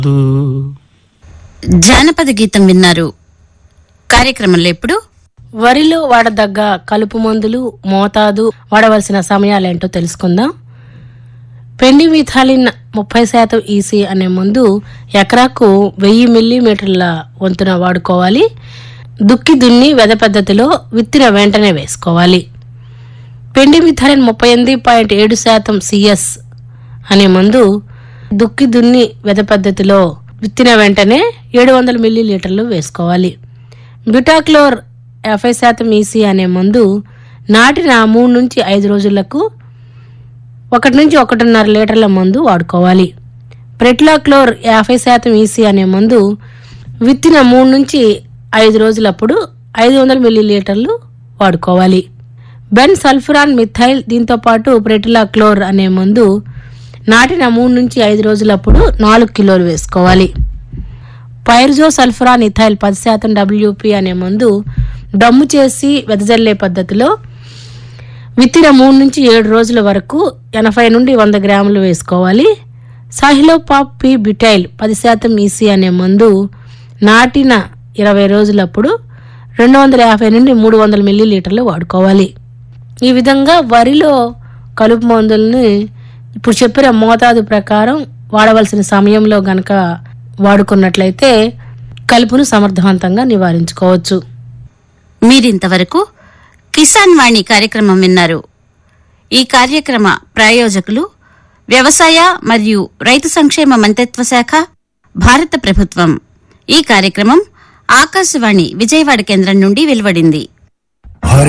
జానపద గీతం విన్నారు కార్యక్రమంలో ఇప్పుడు వరిలో వాడదగ్గ కలుపు మందులు మోతాదు వాడవలసిన సమయాలేంటో తెలుసుకుందాం పెండి మిథాలిన్ ముప్పై శాతం ఈసీ అనే మందు ఎకరాకు వెయ్యి మిల్లీమీటర్ల వంతున వాడుకోవాలి దుక్కి దున్ని వెద పద్ధతిలో విత్తిన వెంటనే వేసుకోవాలి పెండి మిథాలిన్ ముప్పై ఎనిమిది పాయింట్ ఏడు శాతం సిఎస్ అనే మందు దుక్కి దున్ని వెద పద్ధతిలో విత్తిన వెంటనే ఏడు వందల మిల్లీ లీటర్లు వేసుకోవాలి బ్యూటాక్లోర్ యాభై శాతం ఈసీ అనే మందు నాటిన మూడు నుంచి ఐదు రోజులకు ఒకటి నుంచి ఒకటిన్నర లీటర్ల మందు వాడుకోవాలి ప్రెట్లాక్లోర్ యాభై శాతం ఈసీ అనే మందు విత్తిన మూడు నుంచి ఐదు రోజులప్పుడు ఐదు వందల మిల్లీ లీటర్లు వాడుకోవాలి బెన్ సల్ఫరాన్ మిథైల్ దీంతో పాటు ప్రెటిలాక్లోర్ అనే మందు నాటిన మూడు నుంచి ఐదు రోజులప్పుడు నాలుగు కిలోలు వేసుకోవాలి పైర్జో సల్ఫరాన్ ఇథైల్ పది శాతం డబ్ల్యూపీ అనే మందు దమ్ము చేసి వెదజల్లే పద్ధతిలో విత్తిన మూడు నుంచి ఏడు రోజుల వరకు ఎనభై నుండి వంద గ్రాములు వేసుకోవాలి సాహిలోపాప్ పి బిటైల్ పది శాతం ఈసీ అనే మందు నాటిన ఇరవై రోజులప్పుడు రెండు వందల యాభై నుండి మూడు వందల మిల్లీ లీటర్లు వాడుకోవాలి ఈ విధంగా వరిలో కలుపు మందుల్ని ఇప్పుడు చెప్పిన మోతాదు ప్రకారం వాడవలసిన సమయంలో గనక వాడుకున్నట్లయితే కలుపును సమర్థవంతంగా నివారించుకోవచ్చు మీరింతవరకు కిసాన్ వాణి కార్యక్రమం విన్నారు ఈ కార్యక్రమ ప్రాయోజకులు వ్యవసాయ మరియు రైతు సంక్షేమ మంత్రిత్వ శాఖ భారత ప్రభుత్వం ఈ కార్యక్రమం ఆకాశవాణి విజయవాడ కేంద్రం నుండి వెలువడింది हर